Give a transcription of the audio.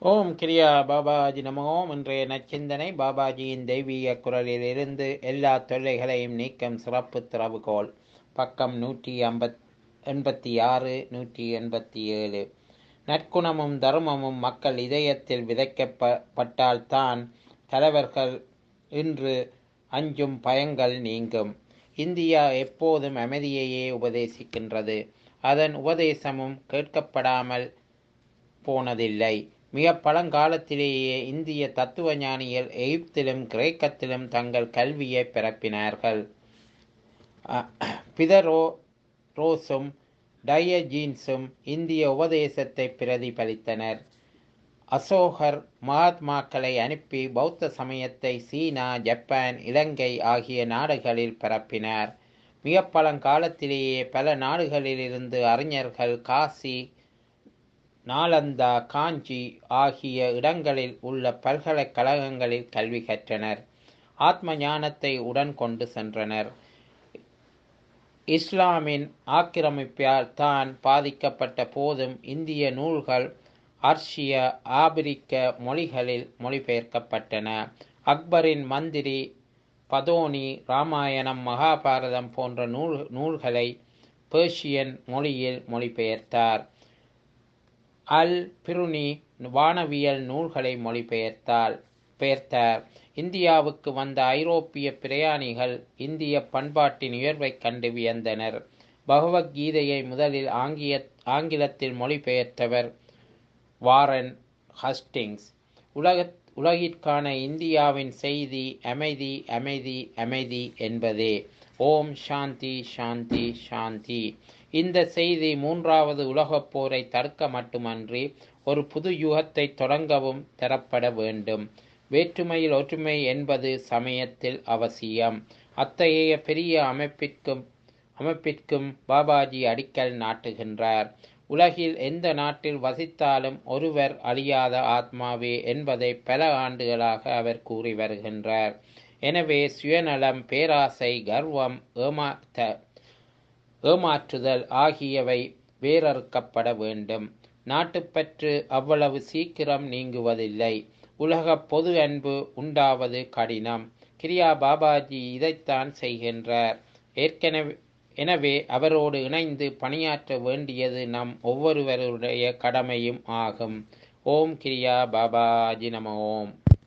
ஓம் கிரியா பாபாஜி நம ஓம் இன்றைய நச்சிந்தனை பாபாஜியின் தெய்வீக குரலிலிருந்து எல்லா தொல்லைகளையும் நீக்கும் சிறப்பு திறவுகோல் பக்கம் நூற்றி ஐம்பத் எண்பத்தி ஆறு நூற்றி எண்பத்தி ஏழு நற்குணமும் தர்மமும் மக்கள் இதயத்தில் விதைக்கப்பட்டால்தான் தலைவர்கள் இன்று அஞ்சும் பயங்கள் நீங்கும் இந்தியா எப்போதும் அமைதியையே உபதேசிக்கின்றது அதன் உபதேசமும் கேட்கப்படாமல் போனதில்லை மிக பழங்காலத்திலேயே இந்திய தத்துவ ஞானிகள் எகிப்திலும் கிரேக்கத்திலும் தங்கள் கல்வியை பிறப்பினார்கள் பிதரோ ரோஸும் டயஜீன்ஸும் இந்திய உபதேசத்தை பிரதிபலித்தனர் அசோகர் மகாத்மாக்களை அனுப்பி பௌத்த சமயத்தை சீனா ஜப்பான் இலங்கை ஆகிய நாடுகளில் பரப்பினார் மிக பழங்காலத்திலேயே பல நாடுகளிலிருந்து அறிஞர்கள் காசி நாலந்தா காஞ்சி ஆகிய இடங்களில் உள்ள பல்கலைக்கழகங்களில் கல்வி கற்றனர் ஆத்ம ஞானத்தை உடன் கொண்டு சென்றனர் இஸ்லாமின் ஆக்கிரமிப்பால் தான் பாதிக்கப்பட்ட போதும் இந்திய நூல்கள் அர்ஷிய ஆபிரிக்க மொழிகளில் மொழிபெயர்க்கப்பட்டன அக்பரின் மந்திரி பதோனி ராமாயணம் மகாபாரதம் போன்ற நூல் நூல்களை பேர்ஷியன் மொழியில் மொழிபெயர்த்தார் அல் பிருனி வானவியல் நூல்களை மொழிபெயர்த்தால் பெயர்த்தார் இந்தியாவுக்கு வந்த ஐரோப்பிய பிரயாணிகள் இந்திய பண்பாட்டின் உயர்வைக் கண்டு வியந்தனர் பகவத்கீதையை முதலில் ஆங்கிய ஆங்கிலத்தில் மொழிபெயர்த்தவர் வாரன் ஹஸ்டிங்ஸ் உலக உலகிற்கான இந்தியாவின் செய்தி அமைதி அமைதி அமைதி என்பதே ஓம் சாந்தி சாந்தி சாந்தி இந்த செய்தி மூன்றாவது உலகப் போரை தடுக்க மட்டுமன்றி ஒரு புது யுகத்தை தொடங்கவும் தரப்பட வேண்டும் வேற்றுமையில் ஒற்றுமை என்பது சமயத்தில் அவசியம் அத்தகைய பெரிய அமைப்பிற்கும் அமைப்பிற்கும் பாபாஜி அடிக்கல் நாட்டுகின்றார் உலகில் எந்த நாட்டில் வசித்தாலும் ஒருவர் அழியாத ஆத்மாவே என்பதை பல ஆண்டுகளாக அவர் கூறி வருகின்றார் எனவே சுயநலம் பேராசை கர்வம் ஏமாத்த ஏமாற்றுதல் ஆகியவை வேறறுக்கப்பட வேண்டும் நாட்டுப்பற்று அவ்வளவு சீக்கிரம் நீங்குவதில்லை உலக பொது அன்பு உண்டாவது கடினம் கிரியா பாபாஜி இதைத்தான் செய்கின்றார் ஏற்கனவே எனவே அவரோடு இணைந்து பணியாற்ற வேண்டியது நம் ஒவ்வொருவருடைய கடமையும் ஆகும் ஓம் கிரியா பாபாஜி நம ஓம்